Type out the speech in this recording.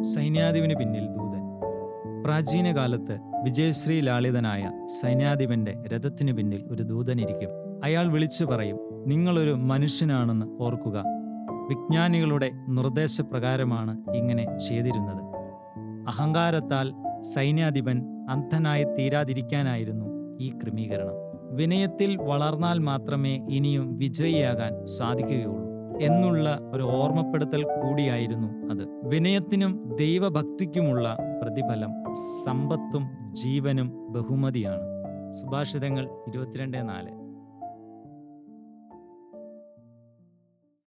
സൈന്യാധിപന് പിന്നിൽ ദൂതൻ പ്രാചീന കാലത്ത് വിജയശ്രീ ലാളിതനായ സൈന്യാധിപന്റെ രഥത്തിനു പിന്നിൽ ഒരു ദൂതനിരിക്കും അയാൾ വിളിച്ചു പറയും നിങ്ങളൊരു മനുഷ്യനാണെന്ന് ഓർക്കുക വിജ്ഞാനികളുടെ നിർദ്ദേശപ്രകാരമാണ് ഇങ്ങനെ ചെയ്തിരുന്നത് അഹങ്കാരത്താൽ സൈന്യാധിപൻ അന്ധനായി തീരാതിരിക്കാനായിരുന്നു ഈ ക്രമീകരണം വിനയത്തിൽ വളർന്നാൽ മാത്രമേ ഇനിയും വിജയിയാകാൻ സാധിക്കുകയുള്ളൂ എന്നുള്ള ഒരു ഓർമ്മപ്പെടുത്തൽ കൂടിയായിരുന്നു അത് വിനയത്തിനും ദൈവഭക്തിക്കുമുള്ള പ്രതിഫലം സമ്പത്തും ജീവനും ബഹുമതിയാണ് സുഭാഷിതങ്ങൾ ഇരുപത്തിരണ്ട് നാല്